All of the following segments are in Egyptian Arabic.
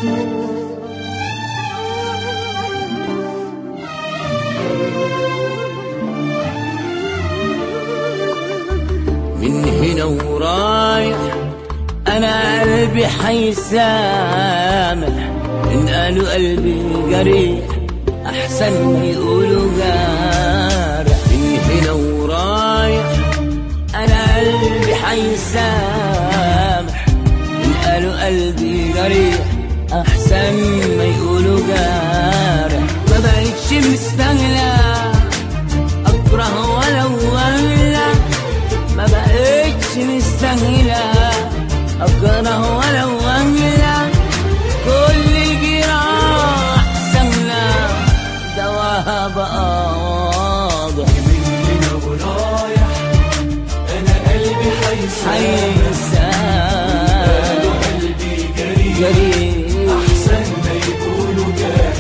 من هنا ورايح انا قلبي حيسامح ان قالوا قلبي جريح احسن ما يقولوا جارح من هنا ورايح انا قلبي حيسامح ان قالوا قلبي جريح احسن ما يقولوا جارح ما بقتش مستغلى اكره ولو ولا ما بقتش مستاهلة أكره ولو أملى كل الجراح سهلة دواها بقى واضح من هنا ورايح انا قلبي حيسامح حيسان قلبي جريح جريح احسن ما يقولوا جارح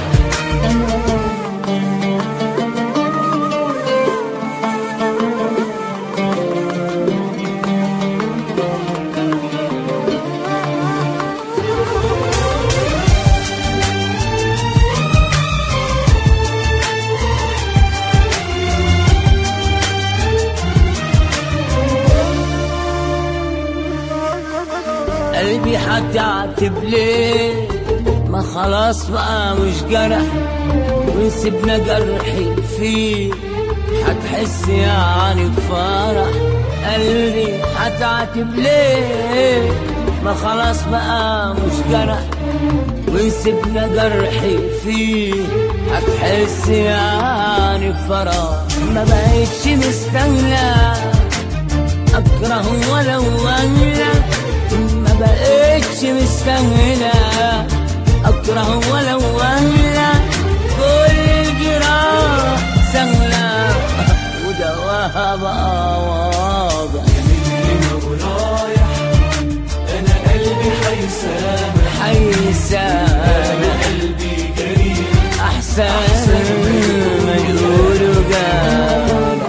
قلبي هتعتب ليه ما خلاص بقى مش جرح وسيبنا جرحي فيه هتحس يعني بفرح قلبي هتعتب ليه ما خلاص بقى مش جرح وسيبنا جرحي فيه هتحس يعني بفرح ما بقتش مستاهله اكره ولو اغلى ما بقتش مستاهله اكره ولو اغلى كل الجراح سهله ودواها بقى واضح من هنا ورايح انا قلبي حيسامح حيسان قلبي جريح احسن ما يقولوا جارح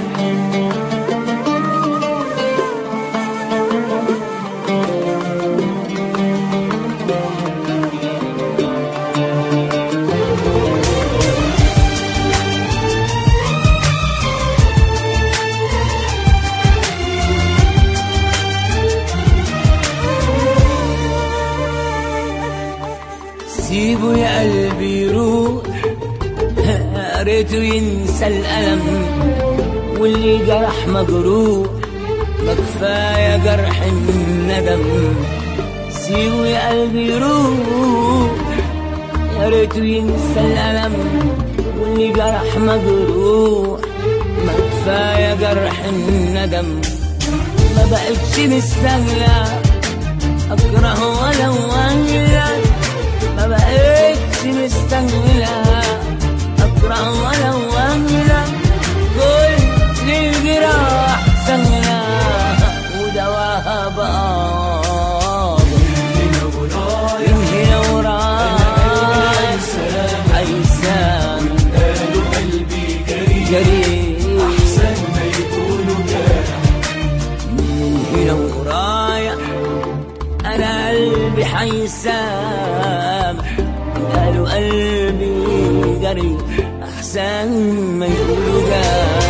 سيبه يا قلبي يروح يا ريته ينسى الألم واللي جرح مجروح ما كفاية جرح الندم سيبه يا قلبي يروح يا ريته ينسى الألم واللي جرح مجروح ما كفاية جرح الندم ما بقتش مستاهلة أكره ولو أهلك ما بقتش مستاهلة أكره ولو أهلك كل الجراح سهلة ودواها بقى هنا ورايح من هنا ورايح حيسامح حيسان قالوا قلبي جريح جريح احسن ما يقولوا جارح من هنا ورايح انا قلبي حيسامح قالوا قلبي جري احسن ما يقولوا جارح